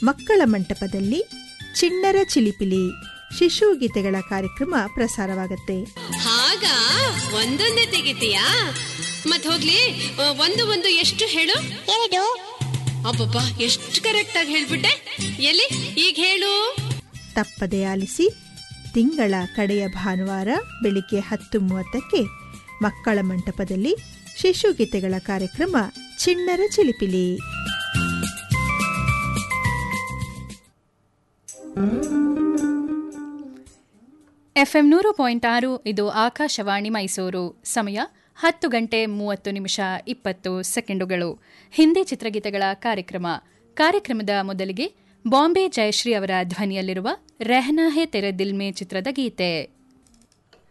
ಮಕ್ಕಳ ಮಂಟಪದಲ್ಲಿ ಚಿಣ್ಣರ ಚಿಲಿಪಿಲಿ ಶಿಶು ಗೀತೆಗಳ ಕಾರ್ಯಕ್ರಮ ಪ್ರಸಾರವಾಗುತ್ತೆ ಹಾಗ ಒಂದೊಂದೇ ತೆಗಿತೀಯಾ ಮತ್ ಹೋಗ್ಲಿ ಆ, ಒಂದು ಒಂದು ಎಷ್ಟು ಹೇಳು ಎರಡು ಅಬ್ಬಬ್ಬ ಎಷ್ಟು ಕರೆಕ್ಟ್ ಆಗಿ ಹೇಳ್ಬಿಟ್ಟೆ ಎಲ್ಲಿ ಈಗ ಹೇಳು ತಪ್ಪದೆ ಆಲಿಸಿ ತಿಂಗಳ ಕಡೆಯ ಭಾನುವಾರ ಬೆಳಿಗ್ಗೆ ಹತ್ತು ಮೂವತ್ತಕ್ಕೆ ಮಕ್ಕಳ ಮಂಟಪದಲ್ಲಿ ಶಿಶು ಗೀತೆಗಳ ಕಾರ್ಯಕ್ರಮ ಚಿಣ್ಣರ ಚಿಲಿಪಿಲಿ ಎಫ್ಎಂ ನೂರು ಪಾಯಿಂಟ್ ಆರು ಇದು ಆಕಾಶವಾಣಿ ಮೈಸೂರು ಸಮಯ ಹತ್ತು ಗಂಟೆ ಮೂವತ್ತು ನಿಮಿಷ ಇಪ್ಪತ್ತು ಸೆಕೆಂಡುಗಳು ಹಿಂದಿ ಚಿತ್ರಗೀತೆಗಳ ಕಾರ್ಯಕ್ರಮ ಕಾರ್ಯಕ್ರಮದ ಮೊದಲಿಗೆ ಬಾಂಬೆ ಜಯಶ್ರೀ ಅವರ ಧ್ವನಿಯಲ್ಲಿರುವ ರೆಹನಾ ಹೇ ತೆರೆ ದಿಲ್ ಮೇ ಚಿತ್ರದ ಗೀತೆ